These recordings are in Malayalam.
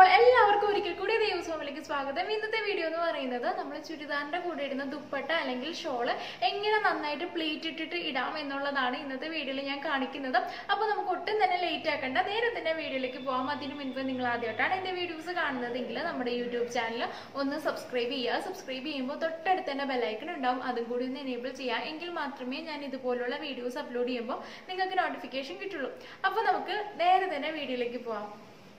എല്ലാവർക്കും ഒരിക്കൽ കൂടി ദേവസ്വാമിലേക്ക് സ്വാഗതം ഇന്നത്തെ വീഡിയോ എന്ന് പറയുന്നത് നമ്മൾ ചുരിദാറിന്റെ കൂടെ ഇടുന്ന ദുപ്പട്ട അല്ലെങ്കിൽ ഷോള് എങ്ങനെ നന്നായിട്ട് പ്ലേറ്റ് ഇട്ടിട്ട് ഇടാം എന്നുള്ളതാണ് ഇന്നത്തെ വീഡിയോയിൽ ഞാൻ കാണിക്കുന്നത് അപ്പോൾ നമുക്ക് ഒട്ടും തന്നെ ലേറ്റ് ആക്കണ്ട നേരെ തന്നെ വീഡിയോയിലേക്ക് പോകാം അതിന് മുൻപ് നിങ്ങൾ ആദ്യമായിട്ടാണ് എൻ്റെ വീഡിയോസ് കാണുന്നതെങ്കിൽ നമ്മുടെ യൂട്യൂബ് ചാനൽ ഒന്ന് സബ്സ്ക്രൈബ് ചെയ്യുക സബ്സ്ക്രൈബ് ചെയ്യുമ്പോൾ തൊട്ടടുത്ത് തന്നെ ബെലൈക്കൺ ഉണ്ടാവും അതും കൂടി ഒന്ന് എനേബിൾ ചെയ്യുക എങ്കിൽ മാത്രമേ ഞാൻ ഇതുപോലുള്ള വീഡിയോസ് അപ്ലോഡ് ചെയ്യുമ്പോൾ നിങ്ങൾക്ക് നോട്ടിഫിക്കേഷൻ കിട്ടുള്ളൂ അപ്പോൾ നമുക്ക് നേരെ തന്നെ വീഡിയോയിലേക്ക് പോകാം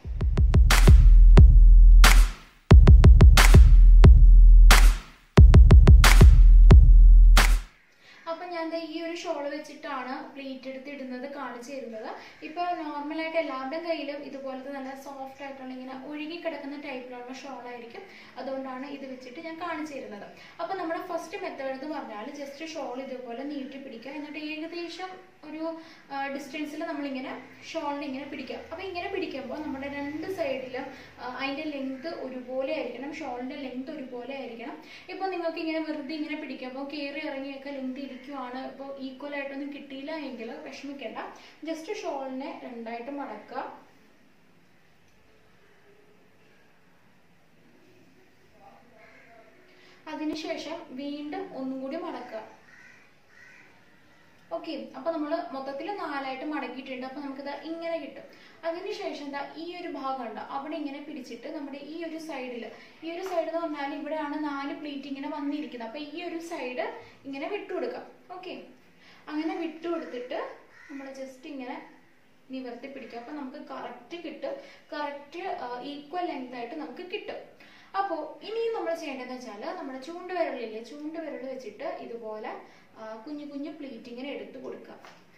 അപ്പൊ ഞാൻ ദേ ഈ ഒരു ഷോള് വെച്ചിട്ടാണ് പ്ലീറ്റ് എടുത്ത് ഇടുന്നത് കാണിച്ചു തരുന്നത് ഇപ്പൊ നോർമലായിട്ട് എല്ലാവരുടെയും കയ്യിലും ഇതുപോലത്തെ നല്ല സോഫ്റ്റ് ആയിട്ടുള്ള ഇങ്ങനെ ഒഴുകി കിടക്കുന്ന ടൈപ്പിലുള്ള ഷോൾ ആയിരിക്കും അതുകൊണ്ടാണ് ഇത് വെച്ചിട്ട് ഞാൻ കാണിച്ചു തരുന്നത് അപ്പൊ നമ്മുടെ ഫസ്റ്റ് മെത്തേഡ് എന്ന് പറഞ്ഞാൽ ജസ്റ്റ് ഷോൾ ഇതുപോലെ നീട്ടി പിടിക്കുക എന്നിട്ട് ഏകദേശം ഒരു ഡിസ്റ്റൻസിൽ നമ്മളിങ്ങനെ ഷോളിനെ ഇങ്ങനെ പിടിക്കുക അപ്പൊ ഇങ്ങനെ പിടിക്കുമ്പോൾ നമ്മുടെ രണ്ട് സൈഡിലും അതിന്റെ ലെങ്ത് ഒരുപോലെ ആയിരിക്കണം ഷോളിന്റെ ലെങ്ത് ഒരുപോലെ ആയിരിക്കണം ഇപ്പൊ നിങ്ങൾക്ക് ഇങ്ങനെ വെറുതെ ഇങ്ങനെ പിടിക്കുമ്പോൾ കയറി ഇറങ്ങിയൊക്കെ ലെങ്ത് ഇരിക്കുവാണ് ഇപ്പോൾ ഈക്വൽ ആയിട്ടൊന്നും കിട്ടിയില്ല എങ്കിൽ വിഷമിക്കേണ്ട ജസ്റ്റ് ഷോളിനെ രണ്ടായിട്ട് മടക്കുക അതിനുശേഷം വീണ്ടും ഒന്നും കൂടി മടക്കുക ഓക്കെ അപ്പൊ നമ്മൾ മൊത്തത്തിൽ നാലായിട്ട് മടക്കിയിട്ടുണ്ട് അപ്പൊ നമുക്കിത് ഇങ്ങനെ കിട്ടും അതിനുശേഷം എന്താ ഈ ഒരു ഭാഗം ഉണ്ട് അവിടെ ഇങ്ങനെ പിടിച്ചിട്ട് നമ്മുടെ ഈ ഒരു സൈഡിൽ ഈ ഒരു സൈഡ് എന്ന് പറഞ്ഞാൽ ഇവിടെയാണ് നാല് പ്ലേറ്റ് ഇങ്ങനെ വന്നിരിക്കുന്നത് അപ്പൊ ഈ ഒരു സൈഡ് ഇങ്ങനെ വിട്ടുകൊടുക്കാം ഓക്കെ അങ്ങനെ വിട്ടുകൊടുത്തിട്ട് നമ്മൾ ജസ്റ്റ് ഇങ്ങനെ നിവർത്തി പിടിക്കും അപ്പൊ നമുക്ക് കറക്റ്റ് കിട്ടും കറക്റ്റ് ഈക്വൽ ലെങ്ത് ആയിട്ട് നമുക്ക് കിട്ടും അപ്പോൾ ഇനിയും നമ്മൾ ചെയ്യേണ്ടതെന്ന് വെച്ചാൽ നമ്മുടെ ചൂണ്ടുവിരലില്ലേ ചൂണ്ടുവിരൽ വെച്ചിട്ട് ഇതുപോലെ കുഞ്ഞു കുഞ്ഞു പ്ലേറ്റ് ഇങ്ങനെ എടുത്തു കൊടുക്കുക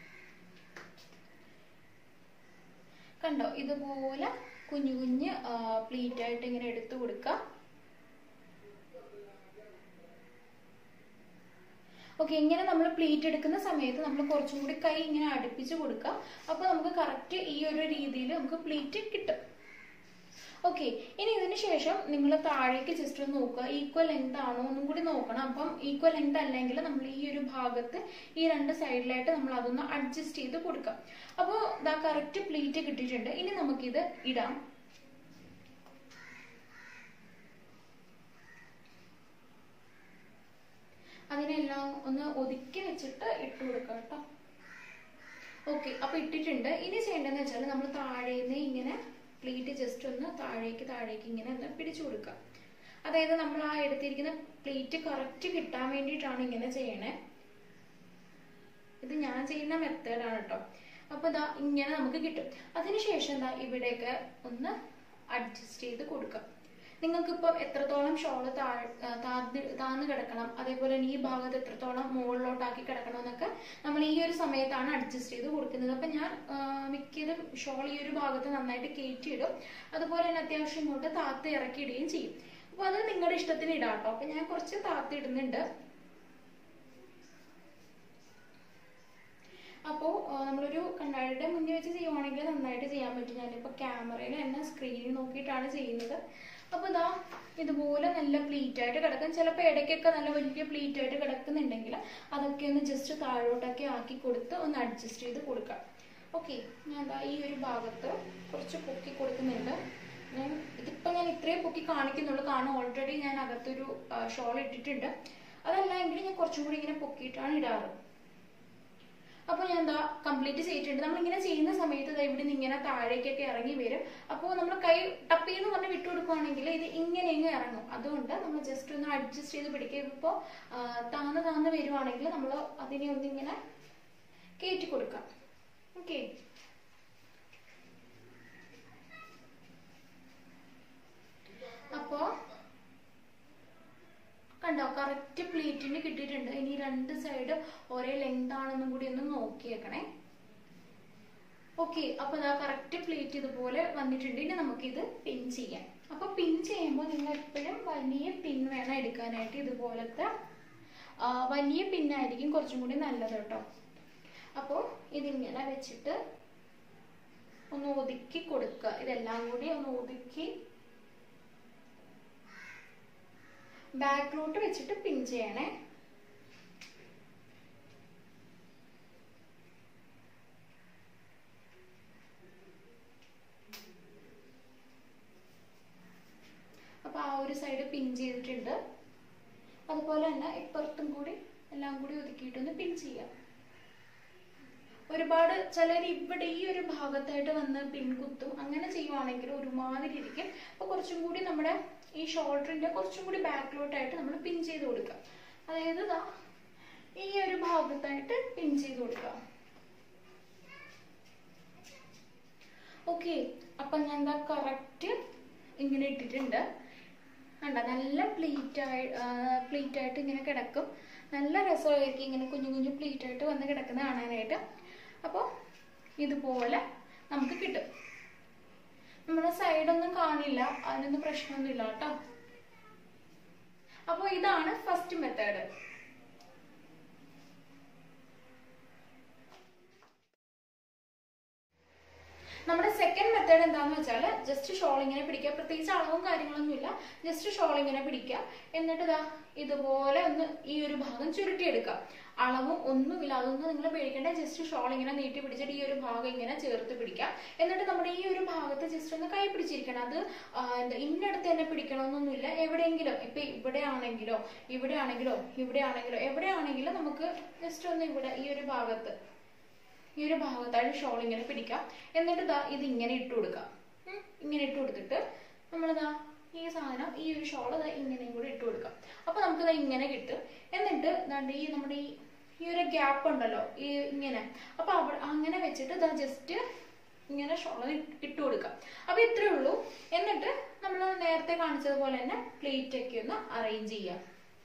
കണ്ടോ ഇതുപോലെ കുഞ്ഞു കുഞ്ഞ് പ്ലേറ്റ് ആയിട്ട് ഇങ്ങനെ എടുത്തു കൊടുക്കുക ഓക്കെ ഇങ്ങനെ നമ്മൾ പ്ലേറ്റ് എടുക്കുന്ന സമയത്ത് നമ്മൾ കുറച്ചും കൂടി കൈ ഇങ്ങനെ അടുപ്പിച്ച് കൊടുക്കുക അപ്പോൾ നമുക്ക് കറക്റ്റ് ഈ ഒരു രീതിയിൽ നമുക്ക് പ്ലേറ്റ് കിട്ടും ഓക്കെ ഇനി ഇതിന് ശേഷം നിങ്ങൾ താഴേക്ക് ജസ്റ്റ് ഒന്ന് നോക്കുക ഈക്വൽ ലെങ്ത് ആണോ ഒന്നും കൂടി നോക്കണം അപ്പം ഈക്വൽ ലെങ്ത് അല്ലെങ്കിൽ നമ്മൾ ഈ ഒരു ഭാഗത്ത് ഈ രണ്ട് സൈഡിലായിട്ട് നമ്മൾ അതൊന്ന് അഡ്ജസ്റ്റ് ചെയ്ത് കൊടുക്കാം അപ്പോൾ ഇതാ കറക്റ്റ് പ്ലേറ്റ് കിട്ടിയിട്ടുണ്ട് ഇനി നമുക്കിത് ഇടാം അതിനെല്ലാം ഒന്ന് ഒതുക്കി വെച്ചിട്ട് ഇട്ട് കൊടുക്കാം കേട്ടോ ഓക്കെ അപ്പൊ ഇട്ടിട്ടുണ്ട് ഇനി ചെയ്യേണ്ടതെന്ന് വെച്ചാൽ നമ്മൾ താഴേന്ന് ഇങ്ങനെ പ്ലേറ്റ് ജസ്റ്റ് ഒന്ന് താഴേക്ക് താഴേക്ക് ഇങ്ങനെ ഒന്ന് പിടിച്ചു കൊടുക്കുക അതായത് നമ്മൾ ആ എടുത്തിരിക്കുന്ന പ്ലേറ്റ് കറക്റ്റ് കിട്ടാൻ വേണ്ടിയിട്ടാണ് ഇങ്ങനെ ചെയ്യണേ ഇത് ഞാൻ ചെയ്യുന്ന മെത്തേഡാണ് കേട്ടോ അപ്പൊ ഇതാ ഇങ്ങനെ നമുക്ക് കിട്ടും അതിനുശേഷം എന്താ ഇവിടെയൊക്കെ ഒന്ന് അഡ്ജസ്റ്റ് ചെയ്ത് കൊടുക്കാം നിങ്ങൾക്കിപ്പം എത്രത്തോളം ഷോള് താഴ്ന്ന് താന്ന് കിടക്കണം അതേപോലെ ഈ ഭാഗത്ത് എത്രത്തോളം മുകളിലോട്ടാക്കി കിടക്കണം എന്നൊക്കെ നമ്മൾ ഈ ഒരു സമയത്താണ് അഡ്ജസ്റ്റ് ചെയ്ത് കൊടുക്കുന്നത് അപ്പം ഞാൻ മിക്കതും ഷോൾ ഈ ഒരു ഭാഗത്ത് നന്നായിട്ട് കയറ്റിയിടും അതുപോലെ തന്നെ അത്യാവശ്യം ഇങ്ങോട്ട് താത്ത് ഇറക്കിയിടുകയും ചെയ്യും അപ്പോൾ അത് നിങ്ങളുടെ ഇഷ്ടത്തിന് ഇടാം കേട്ടോ അപ്പം ഞാൻ കുറച്ച് താത്ത് ഇടുന്നുണ്ട് അപ്പോൾ നമ്മളൊരു കണ്ണാടിയുടെ മുന്നിൽ വെച്ച് ചെയ്യുവാണെങ്കിൽ നന്നായിട്ട് ചെയ്യാൻ പറ്റും ഞാനിപ്പോൾ ക്യാമറയിൽ തന്നെ സ്ക്രീനിൽ നോക്കിയിട്ടാണ് ചെയ്യുന്നത് അപ്പോൾ ഇതാ ഇതുപോലെ നല്ല പ്ലീറ്റ് ആയിട്ട് കിടക്കും ചിലപ്പോൾ ഇടയ്ക്കൊക്കെ നല്ല വലിയ പ്ലീറ്റ് ആയിട്ട് കിടക്കുന്നുണ്ടെങ്കിൽ അതൊക്കെ ഒന്ന് ജസ്റ്റ് താഴോട്ടൊക്കെ ആക്കി കൊടുത്ത് ഒന്ന് അഡ്ജസ്റ്റ് ചെയ്ത് കൊടുക്കാം ഓക്കെ ഞാൻ എന്താ ഈ ഒരു ഭാഗത്ത് കുറച്ച് പൊക്കി കൊടുക്കുന്നുണ്ട് ഞാൻ ഇതിപ്പോൾ ഞാൻ ഇത്രയും പൊക്കി കാണിക്കുന്നുള്ളൂ കാരണം ഓൾറെഡി ഞാൻ അകത്തൊരു ഷോൾ ഇട്ടിട്ടുണ്ട് അതല്ല എങ്കിൽ ഞാൻ കുറച്ചും കൂടി ഇങ്ങനെ പൊക്കിയിട്ടാണ് ഇടാറ് അപ്പോൾ ഞാൻ എന്താ കംപ്ലീറ്റ് ചെയ്തിട്ടുണ്ട് നമ്മളിങ്ങനെ ചെയ്യുന്ന സമയത്ത് ഇവിടെ നിന്ന് ഇങ്ങനെ താഴേക്കൊക്കെ ഇറങ്ങി വരും അപ്പോൾ നമ്മൾ കൈ ടപ്പ് എന്ന് പറഞ്ഞ് വിട്ടു കൊടുക്കുവാണെങ്കിൽ ഇത് ഇങ്ങനെ ഇങ്ങനെ ഇറങ്ങും അതുകൊണ്ട് നമ്മൾ ജസ്റ്റ് ഒന്ന് അഡ്ജസ്റ്റ് ചെയ്ത് പിടിക്കുക ഇപ്പോൾ താന്ന് താന്ന് വരുവാണെങ്കിൽ നമ്മൾ അതിനെ ഒന്നിങ്ങനെ കയറ്റി കൊടുക്കാം ഓക്കെ അപ്പോൾ കണ്ടോ കറക്റ്റ് പ്ലേറ്റിന് കിട്ടിയിട്ടുണ്ട് ഇനി രണ്ട് സൈഡ് ഒരേ ലെങ്ത് ആണെന്നും കൂടി ഒന്ന് നോക്കിയേക്കണേ ഓക്കെ അപ്പൊ അതാ കറക്റ്റ് പ്ലേറ്റ് ഇതുപോലെ വന്നിട്ടുണ്ട് ഇനി നമുക്കിത് പിൻ ചെയ്യാം അപ്പൊ പിൻ ചെയ്യുമ്പോൾ നിങ്ങൾ എപ്പോഴും വലിയ പിൻ വേണം എടുക്കാനായിട്ട് ഇതുപോലത്തെ വലിയ പിന്നായിരിക്കും കുറച്ചും കൂടി നല്ലത് കേട്ടോ അപ്പോൾ ഇതിങ്ങനെ വെച്ചിട്ട് ഒന്ന് ഒതുക്കി കൊടുക്കുക ഇതെല്ലാം കൂടി ഒന്ന് ഒതുക്കി ബാക്കിലോട്ട് വെച്ചിട്ട് പിൻ ചെയ്യണേ ഒരു സൈഡ് പിൻ ചെയ്തിട്ടുണ്ട് അതുപോലെ തന്നെ ഇപ്പുറത്തും കൂടി എല്ലാം കൂടി ഒതുക്കിയിട്ടൊന്ന് പിൻ ചെയ്യാം ഒരുപാട് ചിലർ ഇവിടെ ഈ ഒരു ഭാഗത്തായിട്ട് വന്ന് പിൻ കുത്തും അങ്ങനെ ചെയ്യുവാണെങ്കിൽ ഒരുമാതിരി ഇരിക്കും അപ്പൊ കുറച്ചും കൂടി നമ്മുടെ ഈ ഷോൾഡറിന്റെ കുറച്ചും കൂടി ബാക്കിലോട്ടായിട്ട് നമ്മൾ പിൻ ചെയ്ത് കൊടുക്കാം അതായത് ദാ ഈ ഒരു ഭാഗത്തായിട്ട് പിൻ ചെയ്ത് കൊടുക്കാം ഓക്കെ അപ്പൊ ഞാൻ എന്താ കറക്റ്റ് ഇങ്ങനെ ഇട്ടിട്ടുണ്ട് കണ്ട നല്ല പ്ലീറ്റ് ആയി പ്ലീറ്റ് ആയിട്ട് ഇങ്ങനെ കിടക്കും നല്ല രസമായിരിക്കും ഇങ്ങനെ കുഞ്ഞു കുഞ്ഞു പ്ലീറ്റ് ആയിട്ട് വന്ന് കിടക്കുന്ന കാണാനായിട്ട് അപ്പോൾ ഇതുപോലെ നമുക്ക് കിട്ടും നമ്മുടെ സൈഡൊന്നും കാണില്ല അതിനൊന്നും പ്രശ്നമൊന്നുമില്ല കേട്ടോ അപ്പോൾ ഇതാണ് ഫസ്റ്റ് മെത്തേഡ് നമ്മുടെ സെക്കൻഡ് മെത്തേഡ് എന്താന്ന് വെച്ചാൽ ജസ്റ്റ് ഷോൾ ഇങ്ങനെ പിടിക്കുക പ്രത്യേകിച്ച് അളവും കാര്യങ്ങളൊന്നും ഇല്ല ജസ്റ്റ് ഷോൾ ഇങ്ങനെ പിടിക്കുക എന്നിട്ട് ഇതാ ഇതുപോലെ ഒന്ന് ഈ ഒരു ഭാഗം ചുരുട്ടിയെടുക്കുക അളവും ഒന്നുമില്ല അതൊന്നും നിങ്ങൾ പേടിക്കേണ്ട ജസ്റ്റ് ഷോൾ ഇങ്ങനെ നീട്ടി പിടിച്ചിട്ട് ഈ ഒരു ഭാഗം ഇങ്ങനെ ചേർത്ത് പിടിക്കാം എന്നിട്ട് നമ്മുടെ ഈ ഒരു ഭാഗത്ത് ജസ്റ്റ് ഒന്ന് കൈ പിടിച്ചിരിക്കണം അത് ആ, എന്താ ഇന്നടുത്ത് തന്നെ പിടിക്കണമെന്നൊന്നുമില്ല എവിടെയെങ്കിലും ഇപ്പൊ ഇവിടെ ആണെങ്കിലോ ഇവിടെ ആണെങ്കിലോ ഇവിടെ ആണെങ്കിലോ എവിടെയാണെങ്കിലും നമുക്ക് ജസ്റ്റ് ഒന്ന് ഇവിടെ ഈ ഒരു ഭാഗത്ത് ഈ ഒരു ഭാഗത്തായിട്ട് ഷോൾ ഇങ്ങനെ പിടിക്കാം എന്നിട്ട് ദാ ഇത് ഇങ്ങനെ ഇട്ട് കൊടുക്കാം ഉം. ഇങ്ങനെ ഇട്ട് കൊടുത്തിട്ട് നമ്മളിതാ ഈ സാധനം ഈ ഒരു ഷോൾ ദാ ഇങ്ങനെയും കൂടി ഇട്ട് കൊടുക്കാം അപ്പൊ നമുക്ക് ദാ ഇങ്ങനെ കിട്ടും എന്നിട്ട് ദാണ്ട് ഈ നമ്മുടെ ഈ ഈ ഒരു ഗ്യാപ്പ് ഉണ്ടല്ലോ ഈ ഇങ്ങനെ അപ്പൊ അവിടെ അങ്ങനെ വെച്ചിട്ട് ദാ ജസ്റ്റ് ഇങ്ങനെ ഷോൾ ഇട്ട് കൊടുക്കാം അപ്പൊ ഇത്രേ ഉള്ളൂ എന്നിട്ട് നമ്മൾ നേരത്തെ കാണിച്ചതുപോലെ തന്നെ പ്ലേറ്റ് ഒക്കെ ഒന്ന് അറേഞ്ച് ചെയ്യാം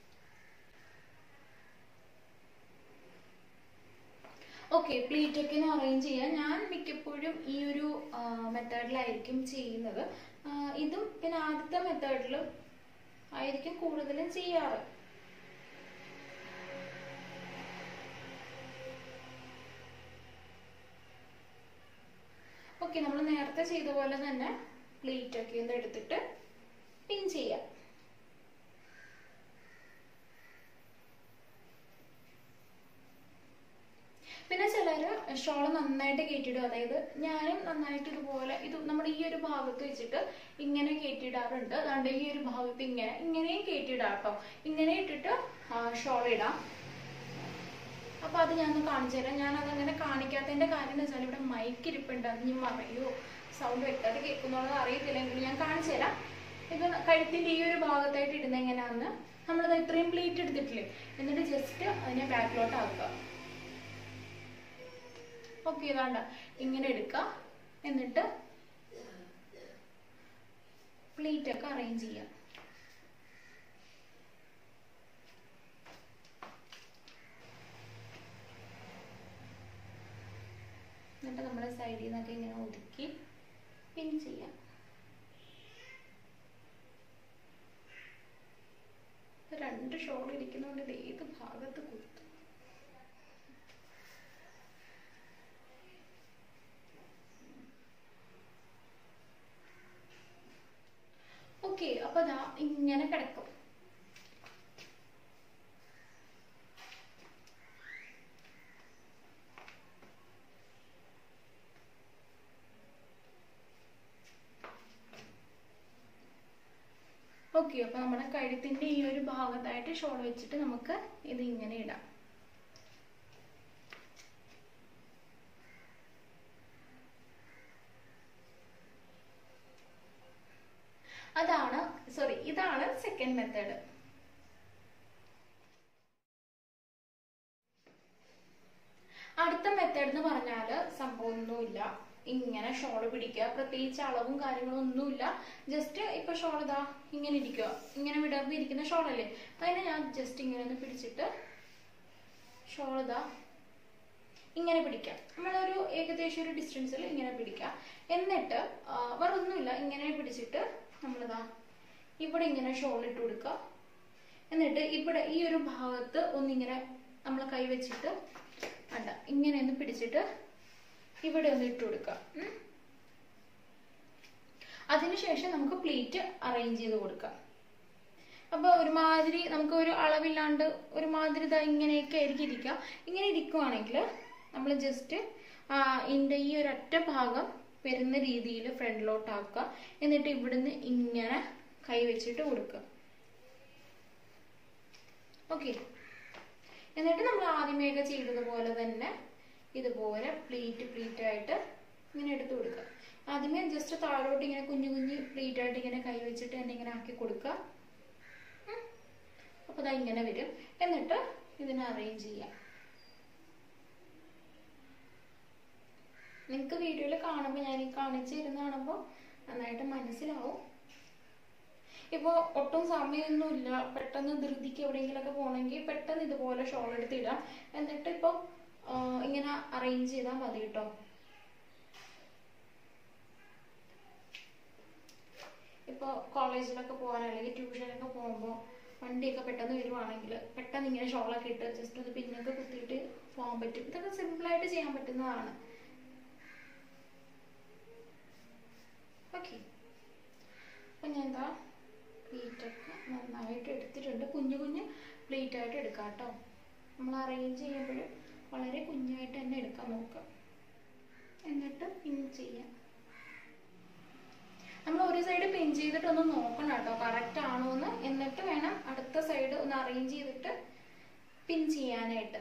ഓക്കെ പ്ലീറ്റ് ഒക്കെ ഒന്ന് അറേഞ്ച് ചെയ്യാൻ ഞാൻ മിക്കപ്പോഴും ഈ ഒരു മെത്തേഡിലായിരിക്കും ചെയ്യുന്നത് ആ, ഇതും പിന്നെ ആദ്യത്തെ മെത്തേഡിലും ആയിരിക്കും കൂടുതലും ചെയ്യാറ് ഓക്കെ നമ്മൾ നേരത്തെ ചെയ്ത പോലെ തന്നെ പ്ലീറ്റ് ഒക്കെ ഒന്ന് എടുത്തിട്ട് പിൻ ചെയ്യാം പിന്നെ ചിലര് ഷോൾ നന്നായിട്ട് കയറ്റിയിടും അതായത് ഞാനും നന്നായിട്ട് ഇതുപോലെ ഇത് നമ്മുടെ ഈ ഒരു ഭാഗത്ത് വെച്ചിട്ട് ഇങ്ങനെ കയറ്റിയിടാറുണ്ട് അതുകൊണ്ട് ഈ ഒരു ഭാഗത്ത് ഇങ്ങനെ ഇങ്ങനെയും കയറ്റിയിടാം കേട്ടോ ഇങ്ങനെ ഇട്ടിട്ട് ഷോൾ ഇടാം അപ്പൊ അത് ഞാൻ ഒന്ന് കാണിച്ചു തരാം ഞാൻ അതങ്ങനെ കാണിക്കാത്തതിന്റെ കാര്യം എന്ന് വെച്ചാൽ ഇവിടെ മൈക്ക് ഇരിപ്പുണ്ട് അത് ഞാൻ പറയൂ സൗണ്ട് വ്യക്തമായിട്ട് കേൾക്കുന്നുള്ളത് അറിയത്തില്ലെങ്കിൽ ഞാൻ കാണിച്ചു തരാം ഇത് കഴുത്തിന്റെ ഈ ഒരു ഭാഗത്തായിട്ട് ഇടുന്ന എങ്ങനെയാന്ന് നമ്മളത് ഇത്രയും പ്ലേറ്റ് എടുത്തിട്ടില്ലേ എന്നിട്ട് ജസ്റ്റ് അതിനെ ബാക്കിലോട്ട് ആക്കുക ഓക്കെ ഇതാണ്ട ഇങ്ങനെ എടുക്കുക എന്നിട്ട് പ്ലേറ്റ് ഒക്കെ അറേഞ്ച് ചെയ്യാം എന്നിട്ട് നമ്മുടെ സൈഡിൽ നിന്നൊക്കെ ഇങ്ങനെ ഒതുക്കി പിൻ ചെയ്യാം രണ്ട് ഷോൾ ഇരിക്കുന്നതുകൊണ്ട് ഇത് ഏത് ഭാഗത്ത് കുത്തും ഓക്കെ അപ്പൊ ദാ ഇങ്ങനെ കിടക്കും ഓക്കെ അപ്പൊ നമ്മുടെ കഴുത്തിന്റെ ഈ ഒരു ഭാഗത്തായിട്ട് ഷോൾ വെച്ചിട്ട് നമുക്ക് ഇത് ഇങ്ങനെ ഇടാം അതാണ് സോറി ഇതാണ് സെക്കൻഡ് മെത്തേഡ് അടുത്ത മെത്തേഡ് എന്ന് പറഞ്ഞാല് സംഭവം ഒന്നുമില്ല ഇങ്ങനെ ഷോള് പിടിക്കുക പ്രത്യേകിച്ച് അളവും കാര്യങ്ങളും ഒന്നുമില്ല ജസ്റ്റ് ഇപ്പൊ ഷോൾ ഇതാ ഇങ്ങനെ ഇരിക്കുക ഇങ്ങനെ വിടർന്ന് ഇരിക്കുന്ന ഷോളല്ലേ അതിനെ ഞാൻ ജസ്റ്റ് ഇങ്ങനെ ഒന്ന് പിടിച്ചിട്ട് ഷോൾ ഇതാ ഇങ്ങനെ പിടിക്കാം നമ്മളൊരു ഏകദേശം ഒരു ഡിസ്റ്റൻസിൽ ഇങ്ങനെ പിടിക്കാം എന്നിട്ട് ആ, വേറെ ഒന്നുമില്ല ഇങ്ങനെ പിടിച്ചിട്ട് നമ്മളിതാ ഇവിടെ ഇങ്ങനെ ഷോൾ ഇട്ട് കൊടുക്കുക എന്നിട്ട് ഇവിടെ ഈ ഒരു ഭാഗത്ത് ഒന്നിങ്ങനെ നമ്മൾ കൈ വെച്ചിട്ട് അണ്ട ഇങ്ങനെ ഒന്ന് പിടിച്ചിട്ട് ഇവിടെ ഒന്ന് ഇട്ട് കൊടുക്കുക ഉം. അതിനുശേഷം നമുക്ക് പ്ലേറ്റ് അറേഞ്ച് ചെയ്ത് കൊടുക്കാം അപ്പൊ ഒരുമാതിരി നമുക്ക് ഒരു അളവില്ലാണ്ട് ഒരുമാതിരി ഇതാ ഇങ്ങനെയൊക്കെ ആയിരിക്കും ഇരിക്കുക ഇങ്ങനെ ഇരിക്കുവാണെങ്കിൽ നമ്മൾ ജസ്റ്റ് ഇതിന്റെ ഈ ഒരൊറ്റ ഭാഗം വരുന്ന രീതിയിൽ ഫ്രണ്ടിലോട്ടാക്കുക എന്നിട്ട് ഇവിടുന്ന് ഇങ്ങനെ കൈ വെച്ചിട്ട് കൊടുക്കുക ഓക്കെ എന്നിട്ട് നമ്മൾ ആദ്യമേയൊക്കെ ചെയ്തതുപോലെ തന്നെ ഇതുപോലെ പ്ലീറ്റ് പ്ലീറ്റ് ആയിട്ട് ഇങ്ങനെ എടുത്ത് കൊടുക്കുക ആദ്യമേ ജസ്റ്റ് താഴോട്ട് ഇങ്ങനെ കുഞ്ഞു കുഞ്ഞു പ്ലീറ്റ് ആയിട്ട് ഇങ്ങനെ കൈ വെച്ചിട്ട് തന്നെ ഇങ്ങനെ ആക്കി കൊടുക്കുക ഉം. അപ്പൊ ദാ ഇങ്ങനെ വരും എന്നിട്ട് ഇതിനെ അറേഞ്ച് ചെയ്യാം നിങ്ങൾക്ക് വീഡിയോയിൽ കാണുമ്പോൾ ഞാൻ ഈ കാണിച്ചു തരുന്ന കാണുമ്പോൾ നന്നായിട്ട് മനസ്സിലാവും ഇപ്പോൾ ഒട്ടും സമയമൊന്നുമില്ല പെട്ടെന്ന് ധൃതിക്ക് എവിടെയെങ്കിലുമൊക്കെ പോകണമെങ്കിൽ പെട്ടെന്ന് ഇതുപോലെ ഷോൾ എടുത്തിടാം എന്നിട്ട് ഇപ്പോൾ ഇങ്ങനെ അറേഞ്ച് ചെയ്താൽ മതി കേട്ടോ ഇപ്പോൾ കോളേജിലൊക്കെ പോകാൻ അല്ലെങ്കിൽ ട്യൂഷനൊക്കെ പോകുമ്പോൾ വണ്ടിയൊക്കെ പെട്ടെന്ന് വരുവാണെങ്കിൽ പെട്ടെന്ന് ഇങ്ങനെ ഷോളൊക്കെ ഇട്ട് ജസ്റ്റ് ഒന്ന് പിന്നൊക്കെ കുത്തിയിട്ട് പോകാൻ പറ്റും ഇതൊക്കെ സിമ്പിളായിട്ട് ചെയ്യാൻ പറ്റുന്നതാണ് ഓക്കെ അപ്പം ഞാൻ എന്താ പ്ലേറ്റൊക്കെ നന്നായിട്ട് എടുത്തിട്ടുണ്ട് കുഞ്ഞു കുഞ്ഞു പ്ലേറ്റ് ആയിട്ട് എടുക്കാം കേട്ടോ നമ്മൾ അറേഞ്ച് ചെയ്യുമ്പോൾ വളരെ കുഞ്ഞായിട്ട് തന്നെ എടുക്കാൻ നോക്കുക എന്നിട്ട് പിൻ ചെയ്യാം നമ്മൾ ഒരു സൈഡ് പിൻ ചെയ്തിട്ട് ഒന്ന് നോക്കണം കേട്ടോ കറക്റ്റ് ആണോ എന്ന് എന്നിട്ട് വേണം അടുത്ത സൈഡ് ഒന്ന് അറേഞ്ച് ചെയ്തിട്ട് പിൻ ചെയ്യാനായിട്ട്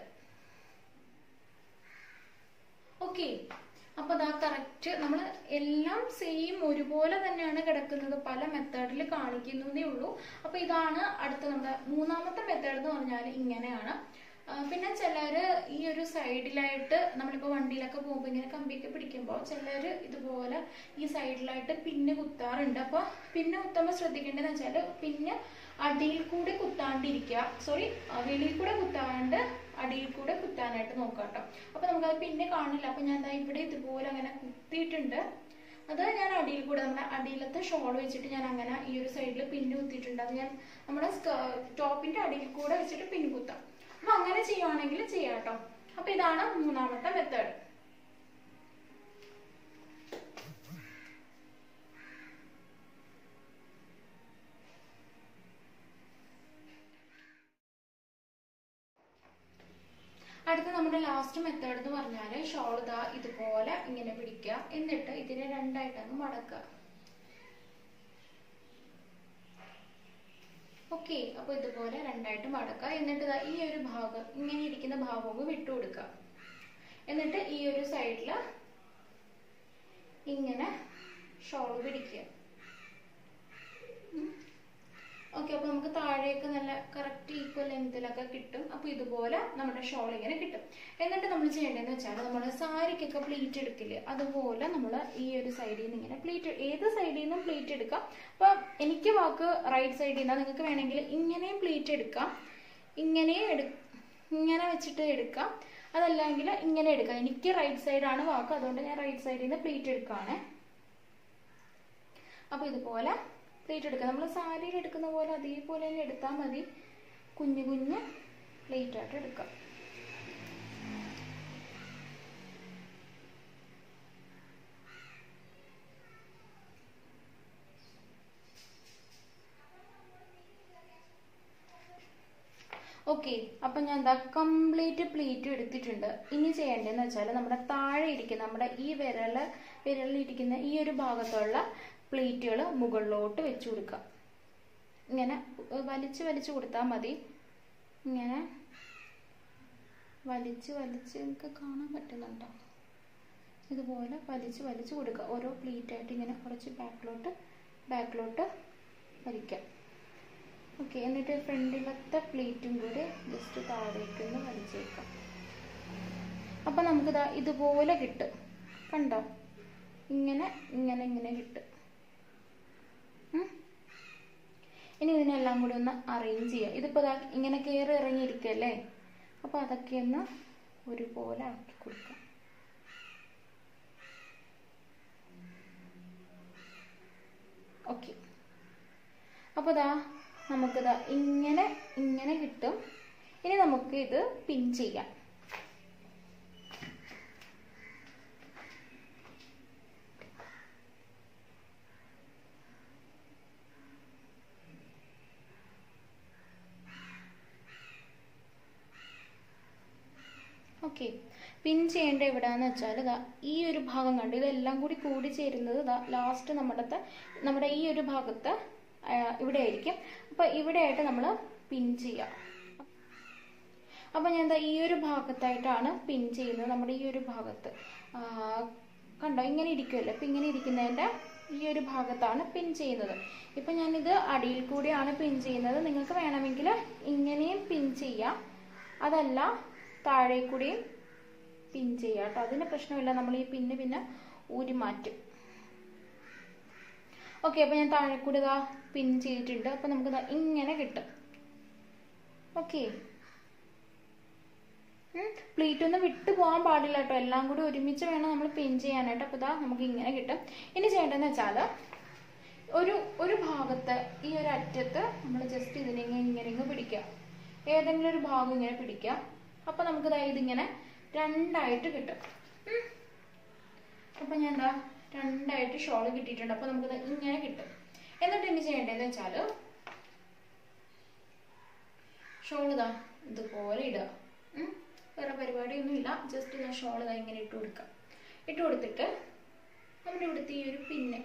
ഓക്കെ അപ്പൊ അതാ കറക്റ്റ് നമ്മൾ എല്ലാം സെയിം ഒരുപോലെ തന്നെയാണ് കിടക്കുന്നത് പല മെത്തേഡിൽ കാണിക്കുന്നതേ ഉള്ളൂ അപ്പൊ ഇതാണ് അടുത്ത നമ്മുടെ മൂന്നാമത്തെ മെത്തേഡ് എന്ന് പറഞ്ഞാൽ ഇങ്ങനെയാണ് ആ, പിന്നെ ചിലര് ഈ ഒരു സൈഡിലായിട്ട് നമ്മളിപ്പോൾ വണ്ടിയിലൊക്കെ പോകുമ്പോൾ ഇങ്ങനെ കമ്പിയൊക്കെ പിടിക്കുമ്പോൾ ചിലര് ഇതുപോലെ ഈ സൈഡിലായിട്ട് പിന്ന് കുത്താറുണ്ട് അപ്പോൾ പിന്ന് കുത്തുമ്പോൾ ശ്രദ്ധിക്കേണ്ടതെന്ന് വെച്ചാൽ പിന്നെ അടിയിൽ കൂടെ കുത്താണ്ടിരിക്കുക സോറി വെളിയിൽ കൂടെ കുത്താണ്ട് അടിയിൽ കൂടെ കുത്താനായിട്ട് നോക്കാം കേട്ടോ അപ്പോൾ നമുക്കത് പിന്നെ കാണില്ല അപ്പോൾ ഞാൻ ദാ ഇവിടെ ഇതുപോലെ അങ്ങനെ കുത്തിയിട്ടുണ്ട് അത് ഞാൻ അടിയിൽ കൂടെ നമ്മുടെ അടിയിലത്തെ ഷോൾ വെച്ചിട്ട് ഞാൻ അങ്ങനെ ഈ ഒരു സൈഡിൽ പിന്ന് കുത്തിയിട്ടുണ്ട് അത് ഞാൻ നമ്മുടെ ടോപ്പിന്റെ അടിയിൽ കൂടെ വെച്ചിട്ട് പിന്ന് കുത്താം അപ്പൊ അങ്ങനെ ചെയ്യുവാണെങ്കിൽ ചെയ്യാം കേട്ടോ അപ്പൊ ഇതാണ് മൂന്നാമത്തെ മെത്തേഡ് അടുത്ത നമ്മുടെ ലാസ്റ്റ് മെത്തേഡ് എന്ന് പറഞ്ഞാൽ ഷോൾ ഇതാ ഇതുപോലെ ഇങ്ങനെ പിടിക്കുക എന്നിട്ട് ഇതിനെ രണ്ടായിട്ട് അങ്ങ് മടക്കുക ഓക്കെ അപ്പൊ ഇതുപോലെ രണ്ടായിട്ട് മടക്കുക എന്നിട്ട് ദാ ഈ ഒരു ഭാഗം ഇങ്ങനെ ഇരിക്കുന്ന ഭാഗവും വിട്ടുകൊടുക്കുക എന്നിട്ട് ഈ ഒരു സൈഡില് ഇങ്ങനെ ഷോൾ പിടിക്കുക ഓക്കെ അപ്പൊ നമുക്ക് താഴേക്ക് നല്ല കറക്റ്റ് ഈക്വൽ ലെങ്തിലൊക്കെ കിട്ടും അപ്പൊ ഇതുപോലെ നമ്മുടെ ഷോൾ ഇങ്ങനെ കിട്ടും എന്നിട്ട് നമ്മൾ ചെയ്യേണ്ടതെന്ന് വെച്ചാൽ നമ്മൾ സാരിക്കൊക്കെ പ്ലീറ്റ് എടുക്കില്ലേ അതുപോലെ നമ്മൾ ഈ ഒരു സൈഡിൽ നിന്ന് ഇങ്ങനെ പ്ലീറ്റ് ഏത് സൈഡിൽ നിന്നും പ്ലീറ്റ് എടുക്കാം അപ്പൊ എനിക്ക് വാക്ക് റൈറ്റ് സൈഡിൽ നിന്നാ നിങ്ങൾക്ക് വേണമെങ്കിൽ ഇങ്ങനെയും പ്ലീറ്റ് എടുക്കാം ഇങ്ങനെയും എടു ഇങ്ങനെ വെച്ചിട്ട് എടുക്കാം അതല്ലെങ്കിൽ ഇങ്ങനെ എടുക്കാം എനിക്ക് റൈറ്റ് സൈഡാണ് വാക്ക് അതുകൊണ്ട് ഞാൻ റൈറ്റ് സൈഡിൽ നിന്ന് പ്ലീറ്റ് എടുക്കുകയാണേ അപ്പൊ ഇതുപോലെ പ്ലേറ്റ് എടുക്കുക നമ്മൾ സാരിയിൽ എടുക്കുന്ന പോലെ അതേപോലെ തന്നെ എടുത്താൽ മതി കുഞ്ഞു കുഞ്ഞ് പ്ലേറ്റ് ആയിട്ട് എടുക്കാം ഓക്കെ അപ്പം ഞാൻ എന്താ കംപ്ലീറ്റ് പ്ലേറ്റ് എടുത്തിട്ടുണ്ട് ഇനി ചെയ്യേണ്ടതെന്ന് വെച്ചാൽ നമ്മുടെ താഴെ ഇരിക്കുന്ന നമ്മുടെ ഈ വിരല് വിരലിലിരിക്കുന്ന ഈ ഒരു ഭാഗത്തുള്ള പ്ലേറ്റുകൾ മുകളിലോട്ട് വെച്ച് കൊടുക്കുക ഇങ്ങനെ വലിച്ച് വലിച്ച് കൊടുത്താൽ മതി ഇങ്ങനെ വലിച്ച് വലിച്ച് നിങ്ങൾക്ക് കാണാൻ പറ്റുന്നുണ്ടോ ഇതുപോലെ വലിച്ച് വലിച്ച് കൊടുക്കുക ഓരോ പ്ലേറ്റായിട്ട് ഇങ്ങനെ കുറച്ച് ബാക്കിലോട്ട് ബാക്കിലോട്ട് വലിക്കാം ഓക്കെ എന്നിട്ട് ഫ്രണ്ടിലത്തെ പ്ലേറ്റും കൂടി ജസ്റ്റ് താഴേക്ക് ഒന്ന് വലിച്ചേക്കാം അപ്പം നമുക്കിതാ ഇതുപോലെ കിട്ടും കണ്ടോ ഇങ്ങനെ ഇങ്ങനെ ഇങ്ങനെ കിട്ടും ഉം. ഇനി ഇതിനെല്ലാം കൂടി ഒന്ന് അറേഞ്ച് ചെയ്യാം ഇതിപ്പോൾ ദാ ഇങ്ങനെ കയറി ഇറങ്ങിയിരിക്കല്ലേ അപ്പോൾ അതൊക്കെ ഒന്ന് ഒരുപോലെ ആക്കി കൊടുക്കാം ഓക്കെ അപ്പോൾ ദാ നമുക്കിതാ ഇങ്ങനെ ഇങ്ങനെ കിട്ടും ഇനി നമുക്ക് ഇത് പിൻ ചെയ്യാം ഓക്കെ പിൻ ചെയ്യേണ്ട എവിടെയാന്ന് വെച്ചാൽ ഇതാ ഈ ഒരു ഭാഗം കണ്ട് ഇതെല്ലാം കൂടി കൂടി ചേരുന്നത് ഇതാ ലാസ്റ്റ് നമ്മുടെ നമ്മുടെ ഈ ഒരു ഭാഗത്ത് ഇവിടെ ആയിരിക്കും അപ്പോൾ ഇവിടെ ആയിട്ട് നമ്മൾ പിൻ ചെയ്യാം അപ്പം ഞാൻ എന്താ ഈ ഒരു ഭാഗത്തായിട്ടാണ് പിൻ ചെയ്യുന്നത് നമ്മുടെ ഈ ഒരു ഭാഗത്ത് ആ, കണ്ടോ ഇങ്ങനെ ഇരിക്കുമല്ലോ അപ്പം ഇങ്ങനെ ഇരിക്കുന്നതിൻ്റെ ഈ ഒരു ഭാഗത്താണ് പിൻ ചെയ്യുന്നത് ഇപ്പം ഞാനിത് അടിയിൽ കൂടിയാണ് പിൻ ചെയ്യുന്നത് നിങ്ങൾക്ക് വേണമെങ്കിൽ ഇങ്ങനെയും പിൻ ചെയ്യാം അതല്ല താഴെ കൂടിയും പിൻ ചെയ്യാം കേട്ടോ അതിന് പ്രശ്നമില്ല നമ്മൾ ഈ പിന്ന് പിന്നെ ഊരി മാറ്റും ഓക്കെ അപ്പം ഞാൻ താഴെ കൂടി ഇതാ പിൻ ചെയ്തിട്ടുണ്ട് അപ്പം നമുക്ക് ദാ ഇങ്ങനെ കിട്ടും ഓക്കെ പ്ലീറ്റ് ഒന്നും വിട്ടു പോകാൻ പാടില്ല കേട്ടോ എല്ലാം കൂടി ഒരുമിച്ച് വേണം നമ്മൾ പിൻ ചെയ്യാനായിട്ട് അപ്പോൾ ഇതാ നമുക്ക് ഇങ്ങനെ കിട്ടും ഇനി ചെയ്യേണ്ടതെന്ന് വെച്ചാൽ ഒരു ഒരു ഭാഗത്ത് ഈ ഒരു അറ്റത്ത് നമ്മൾ ജസ്റ്റ് ഇതിനെ ഇങ്ങനെ ഇങ്ങനെ ഇങ്ങ് പിടിക്കുക ഏതെങ്കിലും ഒരു ഭാഗം ഇങ്ങനെ പിടിക്കുക അപ്പോൾ നമുക്ക് ദാ ഇതിങ്ങനെ രണ്ടായിട്ട് കിട്ടും ഉം. അപ്പോൾ ഞാൻ എന്താ രണ്ടായിട്ട് ഷോൾ കിട്ടിയിട്ടുണ്ട് അപ്പോൾ നമുക്ക് ദാ ഇങ്ങനെ കിട്ടും എന്നിട്ട് ഇനി ചെയ്യേണ്ടതെന്ന് വെച്ചാൽ ഷോൾ ഇതാ ഇതുപോലെ ഇടുക ഉം. വേറെ പരിപാടിയൊന്നുമില്ല ജസ്റ്റ് ഇതാ ഷോൾ ഇതാ ഇങ്ങനെ ഇട്ട് കൊടുക്കാം ഇട്ട് കൊടുത്തിട്ട് നമ്മുടെ ഇവിടുത്തെ ഈ ഒരു പിന്ന്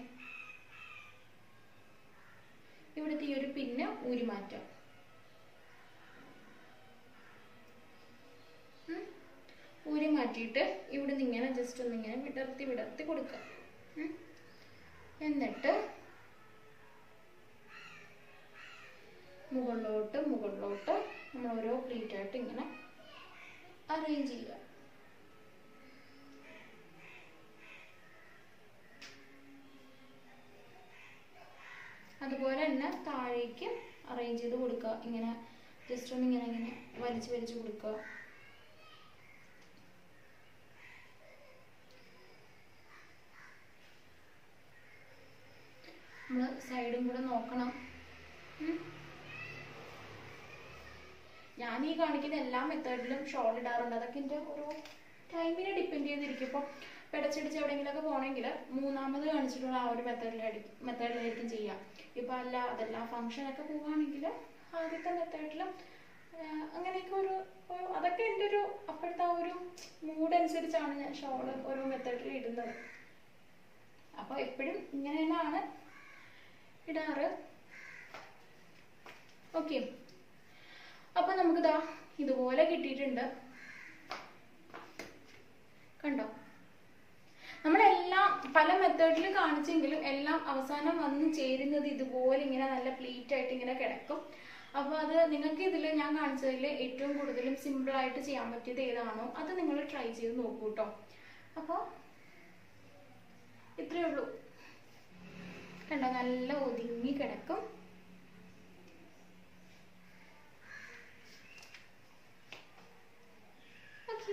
ഇവിടുത്തെ ഈ ഒരു പിന്ന് ഊരി മാറ്റാം ഉം. ഊരി മാറ്റിയിട്ട് ഇവിടെ നിന്ന് ഇങ്ങനെ ജസ്റ്റ് ഒന്ന് ഇങ്ങനെ വിടർത്തി വിടർത്തി കൊടുക്കുക ഉം. എന്നിട്ട് മുകളിലോട്ട് മുകളിലോട്ട് നമ്മൾ ഓരോ പ്ലേറ്റ് ആയിട്ട് ഇങ്ങനെ അറേഞ്ച് ചെയ്യുക അതുപോലെ തന്നെ താഴേക്ക് അറേഞ്ച് ചെയ്ത് കൊടുക്കുക ഇങ്ങനെ ജസ്റ്റ് ഒന്ന് ഇങ്ങനെ ഇങ്ങനെ വലിച്ച് വലിച്ച് കൊടുക്കുക നമ്മൾ സൈഡും കൂടെ നോക്കണം ഉം. ഞാൻ ഈ കാണിക്കുന്ന എല്ലാ മെത്തേഡിലും ഷോൾ ഇടാറുണ്ട് അതൊക്കെ എൻ്റെ ഓരോ ടൈമിനെ ഡിപ്പെൻഡ് ചെയ്തിരിക്കും ഇപ്പോൾ പിടച്ചടിച്ച് എവിടെയെങ്കിലുമൊക്കെ പോകണമെങ്കിൽ മൂന്നാമത് കാണിച്ചിട്ടുള്ള ആ ഒരു മെത്തേഡിലായിരിക്കും മെത്തേഡിലായിരിക്കും ചെയ്യുക ഇപ്പം അല്ല അതല്ല ഫംഗ്ഷനൊക്കെ പോവുകയാണെങ്കിൽ ആദ്യത്തെ മെത്തേഡിലും അങ്ങനെയൊക്കെ ഒരു ഒരു അതൊക്കെ എൻ്റെ ഒരു അപ്പോഴത്തെ ആ ഒരു മൂഡ് അനുസരിച്ചാണ് ഞാൻ ഷോള് ഓരോ മെത്തേഡിൽ ഇടുന്നത് അപ്പോൾ എപ്പോഴും ഇങ്ങനെ തന്നെയാണ് ഇടാറ് ഓക്കെ അപ്പൊ നമുക്കിതാ ഇതുപോലെ കിട്ടിയിട്ടുണ്ട് കണ്ടോ നമ്മളെല്ലാം പല മെത്തേഡിൽ കാണിച്ചെങ്കിലും എല്ലാം അവസാനം വന്ന് ചേരുന്നത് ഇതുപോലെ ഇങ്ങനെ നല്ല പ്ലീറ്റ് ആയിട്ട് ഇങ്ങനെ കിടക്കും അപ്പോൾ അത് നിങ്ങൾക്ക് ഇതിൽ ഞാൻ കാണിച്ചതിൽ ഏറ്റവും കൂടുതലും സിമ്പിൾ ആയിട്ട് ചെയ്യാൻ പറ്റിയത് ഏതാണോ അത് നിങ്ങൾ ട്രൈ ചെയ്ത് നോക്കൂ കേട്ടോ അപ്പോൾ ഇത്രയേ ഉള്ളൂ കണ്ടോ നല്ല ഒതുങ്ങി കിടക്കും ഓക്കെ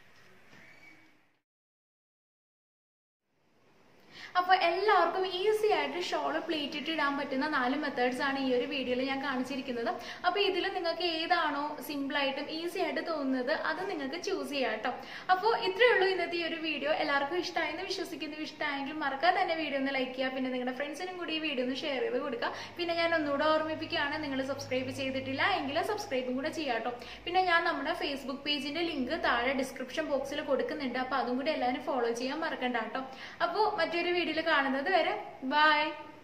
അപ്പോൾ എല്ലാവർക്കും ഈസി ആയിട്ട് ഷോള് പ്ലേറ്റ് ഇട്ട് ഇടാൻ പറ്റുന്ന നാല് മെത്തേഡ്സ് ആണ് ഈ ഒരു വീഡിയോയിൽ ഞാൻ കാണിച്ചിരിക്കുന്നത് അപ്പോൾ ഇതിൽ നിങ്ങൾക്ക് ഏതാണോ സിമ്പിൾ ആയിട്ടും ഈസി ആയിട്ട് തോന്നുന്നത് അത് നിങ്ങൾക്ക് ചൂസ് ചെയ്യാം കേട്ടോ അപ്പോൾ ഇത്രയേ ഉള്ളൂ ഇന്നത്തെ ഈ ഒരു വീഡിയോ എല്ലാവർക്കും ഇഷ്ടമായെന്ന് വിശ്വസിക്കുന്നു ഇഷ്ടമായെങ്കിൽ മറക്കാതെ തന്നെ വീഡിയോ ഒന്ന് ലൈക്ക് ചെയ്യുക പിന്നെ നിങ്ങളുടെ ഫ്രണ്ട്സിനും കൂടി ഈ വീഡിയോ ഒന്ന് ഷെയർ ചെയ്ത് കൊടുക്കുക പിന്നെ ഞാൻ ഒന്നുകൂടെ ഓർമ്മിപ്പിക്കുകയാണ് നിങ്ങൾ സബ്സ്ക്രൈബ് ചെയ്തിട്ടില്ല എങ്കിൽ സബ്സ്ക്രൈബും കൂടെ ചെയ്യാം കേട്ടോ പിന്നെ ഞാൻ നമ്മുടെ ഫേസ്ബുക്ക് പേജിന്റെ ലിങ്ക് താഴെ ഡിസ്ക്രിപ്ഷൻ ബോക്സിൽ കൊടുക്കുന്നുണ്ട് അപ്പോൾ അതും കൂടി എല്ലാവരും ഫോളോ ചെയ്യാൻ മറക്കണ്ട കേട്ടോ അപ്പോൾ മറ്റൊരു വീഡിയോയിൽ കാണുന്നത് വരെ ബൈ